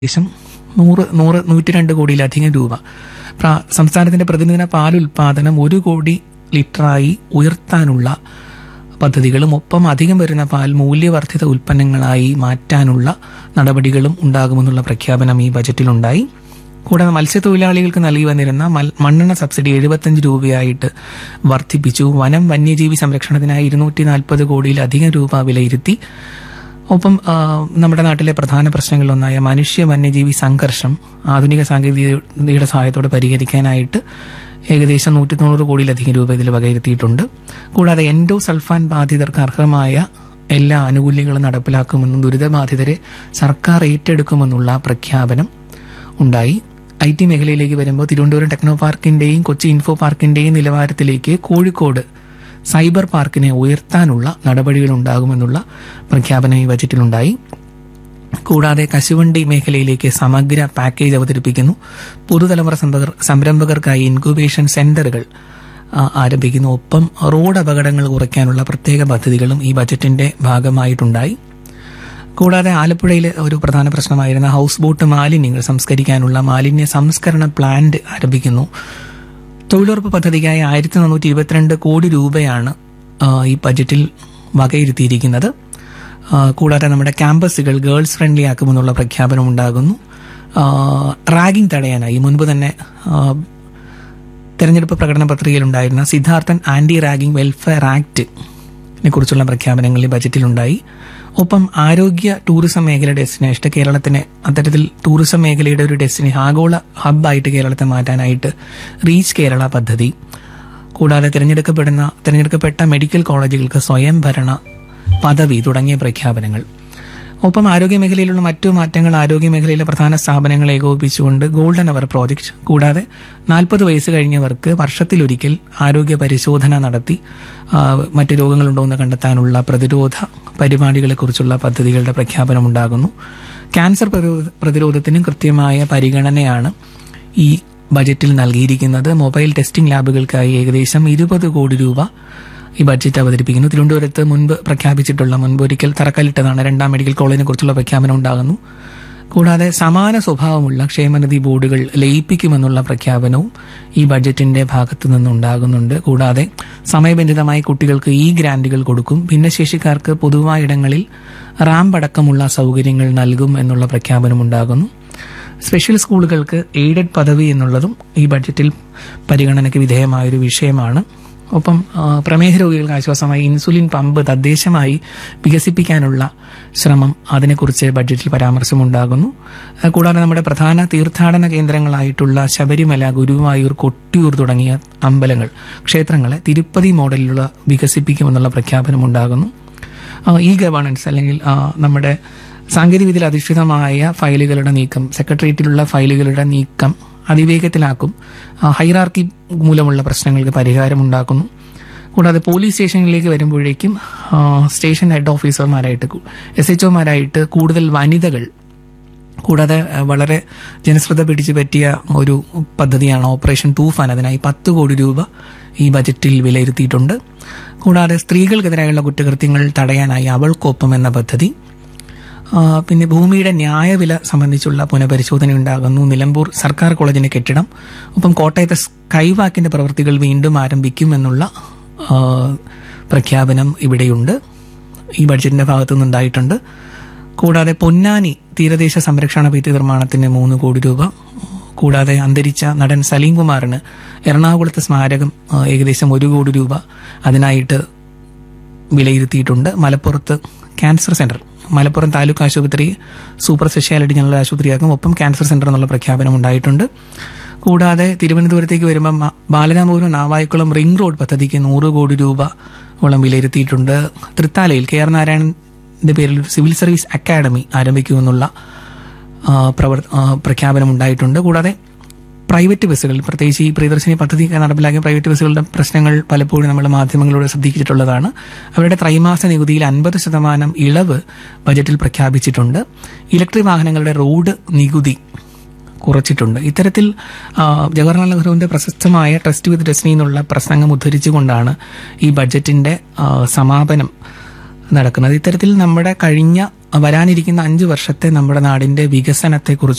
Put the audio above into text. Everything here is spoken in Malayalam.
ഏകദേശം നൂറ് നൂറ് നൂറ്റി രണ്ട് കോടിയിലധികം രൂപ പ്ര- സംസ്ഥാനത്തിന്റെ പ്രതിദിന പാൽ ഉൽപാദനം ഒരു കോടി ലിറ്ററായി ഉയർത്താനുള്ള പദ്ധതികളും ഒപ്പം അധികം വരുന്ന പാൽ മൂല്യവർദ്ധിത ഉൽപ്പന്നങ്ങളായി മാറ്റാനുള്ള നടപടികളും ഉണ്ടാകുമെന്നുള്ള പ്രഖ്യാപനം ഈ ബജറ്റിലുണ്ടായി കൂടാതെ മത്സ്യത്തൊഴിലാളികൾക്ക് നൽകി വന്നിരുന്ന മൽ- മണ്ണെണ്ണ സബ്സിഡി എഴുപത്തഞ്ച് രൂപയായിട്ട് വർദ്ധിപ്പിച്ചു വനം വന്യജീവി സംരക്ഷണത്തിനായി ഇരുന്നൂറ്റി നാൽപ്പത് കോടിയിലധികം രൂപ വിലയിരുത്തി ഒപ്പം ആ, നമ്മുടെ നാട്ടിലെ പ്രധാന പ്രശ്നങ്ങളിലൊന്നായ മനുഷ്യ വന്യജീവി സംഘർഷം ആധുനിക സാങ്കേതികതയുടെ സഹായത്തോടെ പരിഹരിക്കാനായിട്ട് ഏകദേശം നൂറ്റി തൊണ്ണൂറ് കോടിയിലധികം രൂപ ഇതിൽ വകയിരുത്തിയിട്ടുണ്ട് കൂടാതെ എൻഡോ സൾഫാൻ ബാധിതർക്ക് അർഹമായ എല്ലാ ആനുകൂല്യങ്ങളും നടപ്പിലാക്കുമെന്നും ദുരിതബാധിതരെ സർക്കാർ ഏറ്റെടുക്കുമെന്നുള്ള പ്രഖ്യാപനം ഉണ്ടായി ഐ ടി മേഖലയിലേക്ക് വരുമ്പോൾ തിരുവനന്തപുരം ടെക്നോ പാർക്കിന്റെയും കൊച്ചി ഇൻഫോ പാർക്കിന്റെയും നിലവാരത്തിലേക്ക് കോഴിക്കോട് സൈബർ പാർക്കിനെ ഉയർത്താനുള്ള നടപടികൾ ഉണ്ടാകുമെന്നുള്ള പ്രഖ്യാപനം ഈ ബജറ്റിലുണ്ടായി കൂടാതെ കശുവണ്ടി മേഖലയിലേക്ക് സമഗ്ര പാക്കേജ് അവതരിപ്പിക്കുന്നു പുതുതലമുറ സംരംഭകർ- സംരംഭകർക്കായി ഇൻക്യുബേഷൻ സെന്ററുകൾ ആ, ആരംഭിക്കുന്നു ഒപ്പം റോഡ് അപകടങ്ങൾ കുറയ്ക്കാനുള്ള പ്രത്യേക പദ്ധതികളും ഈ ബജറ്റിന്റെ ഭാഗമായിട്ടുണ്ടായി കൂടാതെ ആലപ്പുഴയിൽ ഒരു പ്രധാന പ്രശ്നമായിരുന്ന ഹൗസ് ബോട്ട് മാലിന്യങ്ങൾ സംസ്കരിക്കാനുള്ള മാലിന്യ സംസ്കരണ പ്ലാന്റ് ആരംഭിക്കുന്നു തൊഴിലുറപ്പ് പദ്ധതിക്കായി ആയിരത്തി നാനൂറ്റി ഇരുപത്തിരണ്ട് കോടി രൂപയാണ് ആ, ഈ ബജറ്റിൽ വകയിരുത്തിയിരിക്കുന്നത് ആ, കൂടാതെ നമ്മുടെ ക്യാമ്പസുകൾ ഗേൾസ് ഫ്രണ്ട്ലി ആക്കുമെന്നുള്ള പ്രഖ്യാപനം ഉണ്ടാകുന്നു റാഗിംഗ് തടയാനായി മുൻപ് തന്നെ ആ, തെരഞ്ഞെടുപ്പ് പ്രകടന പത്രികയിലുണ്ടായിരുന്ന Siddharthan anti ragging welfare act കുറിച്ചുള്ള പ്രഖ്യാപനങ്ങൾ ഈ ബജറ്റിലുണ്ടായി ഒപ്പം ആരോഗ്യ ടൂറിസം മേഖല ഡെസ്റ്റിനേഷൻ കേരളത്തിനെ അത്തരത്തിൽ ടൂറിസം മേഖലയുടെ ഒരു ഡെസ്റ്റിനി ആഗോള ഹബ്ബായിട്ട് കേരളത്തെ മാറ്റാനായിട്ട് റീച്ച് കേരള പദ്ധതി കൂടാതെ തിരഞ്ഞെടുക്കപ്പെടുന്ന തിരഞ്ഞെടുക്കപ്പെട്ട മെഡിക്കൽ കോളേജുകൾക്ക് സ്വയം ഭരണ പദവി തുടങ്ങിയ പ്രഖ്യാപനങ്ങൾ ഒപ്പം ആരോഗ്യ മേഖലയിലുള്ള മറ്റു മാറ്റങ്ങൾ ആരോഗ്യ മേഖലയിലെ പ്രധാന സ്ഥാപനങ്ങളെ ഏകോപിപ്പിച്ചുകൊണ്ട് ഗോൾഡൻ അവർ പ്രോജക്റ്റ് കൂടാതെ നാൽപ്പത് വയസ്സ് കഴിഞ്ഞവർക്ക് വർഷത്തിലൊരിക്കൽ ആരോഗ്യ പരിശോധന നടത്തി ആ, മറ്റ് രോഗങ്ങളുണ്ടോ എന്ന് കണ്ടെത്താനുള്ള പ്രതിരോധ പരിപാടികളെക്കുറിച്ചുള്ള പദ്ധതികളുടെ പ്രഖ്യാപനം ഉണ്ടാകുന്നു ക്യാൻസർ പ്രതിരോധ- പ്രതിരോധത്തിനും കൃത്യമായ പരിഗണനയാണ് ഈ ബജറ്റിൽ നൽകിയിരിക്കുന്നത് മൊബൈൽ ടെസ്റ്റിംഗ് ലാബുകൾക്കായി ഏകദേശം ഇരുപത് കോടി രൂപ ഈ ബഡ്ജറ്റ് അവതരിപ്പിക്കുന്നു തിരുവനന്തപുരത്ത് മുൻപ് പ്രഖ്യാപിച്ചിട്ടുള്ള മുൻപൊരിക്കൽ തറക്കല്ലിട്ടതാണ് രണ്ടാം മെഡിക്കൽ കോളേജിനെ കുറിച്ചുള്ള പ്രഖ്യാപനം ഉണ്ടാകുന്നു കൂടാതെ സമാന സ്വഭാവമുള്ള ക്ഷേമനിധി ബോർഡുകൾ ലയിപ്പിക്കുമെന്നുള്ള പ്രഖ്യാപനവും ഈ ബഡ്ജറ്റിന്റെ ഭാഗത്തു നിന്നുണ്ടാകുന്നുണ്ട് കൂടാതെ സമയബന്ധിതമായി കുട്ടികൾക്ക് ഈ ഗ്രാന്റുകൾ കൊടുക്കും ഭിന്നശേഷിക്കാർക്ക് പൊതുവായ ഇടങ്ങളിൽ റാമ്പ് അടക്കമുള്ള സൗകര്യങ്ങൾ നൽകും എന്നുള്ള പ്രഖ്യാപനം ഉണ്ടാകുന്നു സ്പെഷ്യൽ സ്കൂളുകൾക്ക് എയ്ഡഡ് പദവി എന്നുള്ളതും ഈ ബഡ്ജറ്റിൽ പരിഗണനയ്ക്ക് വിധേയമായൊരു വിഷയമാണ് ഒപ്പം ആ, പ്രമേഹ രോഗികൾക്ക് ആശ്വാസമായി ഇൻസുലിൻ പമ്പ് തദ്ദേശമായി വികസിപ്പിക്കാനുള്ള ശ്രമം അതിനെക്കുറിച്ച് ബഡ്ജറ്റിൽ പരാമർശമുണ്ടാകുന്നു ആ, കൂടാതെ നമ്മുടെ പ്രധാന തീർത്ഥാടന കേന്ദ്രങ്ങളായിട്ടുള്ള ശബരിമല ഗുരുവായൂർ കൊട്ടിയൂർ തുടങ്ങിയ അമ്പലങ്ങൾ ക്ഷേത്രങ്ങളെ തിരുപ്പതി മോഡലിലുള്ള വികസിപ്പിക്കുമെന്നുള്ള പ്രഖ്യാപനമുണ്ടാകുന്നു ആ, ഇ ഗവേണൻസ് അല്ലെങ്കിൽ ആ, നമ്മുടെ സാങ്കേതികവിദ്യയിൽ അധിഷ്ഠിതമായ ഫയലുകളുടെ നീക്കം സെക്രട്ടേറിയറ്റിലുള്ള ഫയലുകളുടെ നീക്കം അതിവേഗത്തിലാക്കും ആ, ഹൈറാർക്കി മൂലമുള്ള പ്രശ്നങ്ങൾക്ക് പരിഹാരമുണ്ടാക്കുന്നു കൂടാതെ പോലീസ് സ്റ്റേഷനിലേക്ക് വരുമ്പോഴേക്കും ആ, സ്റ്റേഷൻ ഹെഡ് ഓഫീസർമാരായിട്ട് എസ് എച്ച് ഒമാരായിട്ട് കൂടുതൽ വനിതകൾ കൂടാതെ അഹ്, വളരെ ജനശ്രദ്ധ പിടിച്ചു പറ്റിയ ഒരു പദ്ധതിയാണ് ഓപ്പറേഷൻ തൂഫാൻ അതിനായി പത്ത് കോടി രൂപ ഈ ബജറ്റിൽ വിലയിരുത്തിയിട്ടുണ്ട് കൂടാതെ സ്ത്രീകൾക്കെതിരായുള്ള കുറ്റകൃത്യങ്ങൾ തടയാനായി അവൾക്കൊപ്പം എന്ന പദ്ധതി ആ, പിന്നെ ഭൂമിയുടെ ന്യായവില സംബന്ധിച്ചുള്ള പുനഃപരിശോധന ഉണ്ടാകുന്നു നിലമ്പൂർ സർക്കാർ കോളേജിന്റെ കെട്ടിടം ഒപ്പം കോട്ടയത്തെ സ്കൈവാക്കിന്റെ പ്രവൃത്തികൾ വീണ്ടും ആരംഭിക്കുമെന്നുള്ള ആ, പ്രഖ്യാപനം ഇവിടെയുണ്ട് ഈ ബഡ്ജറ്റിന്റെ ഭാഗത്തു നിന്നുണ്ടായിട്ടുണ്ട് കൂടാതെ പൊന്നാനി തീരദേശ സംരക്ഷണ ഭിത്തി നിർമ്മാണത്തിന് മൂന്ന് കോടി രൂപ കൂടാതെ അന്തരിച്ച നടൻ സലീം കുമാറിന് എറണാകുളത്തെ സ്മാരകം ആ, ഏകദേശം ഒരു കോടി രൂപ അതിനായിട്ട് വിലയിരുത്തിയിട്ടുണ്ട് മലപ്പുറത്ത് ക്യാൻസർ സെന്റർ മലപ്പുറം താലൂക്ക് ആശുപത്രി സൂപ്പർ സ്പെഷ്യാലിറ്റി ജനറൽ ആശുപത്രിയാക്കും ഒപ്പം ക്യാൻസർ സെന്റർ എന്നുള്ള പ്രഖ്യാപനം ഉണ്ടായിട്ടുണ്ട് കൂടാതെ തിരുവനന്തപുരത്തേക്ക് വരുമ്പോൾ മ- ബാലരാമപുരം നാവായിക്കുളം റിംഗ് റോഡ് പദ്ധതിക്ക് നൂറ് കോടി രൂപ ഓളം വിലയിരുത്തിയിട്ടുണ്ട് തൃത്താലയിൽ കെ ആർ നാരായണന്റെ പേരിൽ ഒരു സിവിൽ സർവീസ് അക്കാദമി ആരംഭിക്കുമെന്നുള്ള ആ, പ്രവർ ആ, പ്രഖ്യാപനം ഉണ്ടായിട്ടുണ്ട് കൂടാതെ പ്രൈവറ്റ് ബസ്സുകൾ പ്രത്യേകിച്ച് ഈ പ്രിയദർശിനി പദ്ധതി നടപ്പിലാക്കിയ പ്രൈവറ്റ് ബസ്സുകളുടെ പ്രശ്നങ്ങൾ പലപ്പോഴും നമ്മൾ മാധ്യമങ്ങളിലൂടെ ശ്രദ്ധിച്ചിട്ടുള്ളതാണ് അവരുടെ ത്രൈമാസ നികുതിയിൽ അൻപത് ശതമാനം ഇളവ് ബജറ്റിൽ പ്രഖ്യാപിച്ചിട്ടുണ്ട് ഇലക്ട്രിക് വാഹനങ്ങളുടെ റോഡ് നികുതി കുറച്ചിട്ടുണ്ട് ഇത്തരത്തിൽ ആ, ജവഹർലാൽ നെഹ്റുവിന്റെ പ്രശസ്തമായ ട്രസ്റ്റ് വിത്ത് ഡെസ്റ്റിനി എന്നുള്ള പ്രസംഗം ഉദ്ധരിച്ചുകൊണ്ടാണ് ഈ ബഡ്ജറ്റിന്റെ ആ, സമാപനം നടക്കുന്നത് ഇത്തരത്തിൽ നമ്മുടെ കഴിഞ്ഞ വരാനിരിക്കുന്ന അഞ്ച് വർഷത്തെ നമ്മുടെ നാടിന്റെ വികസനത്തെക്കുറിച്ച്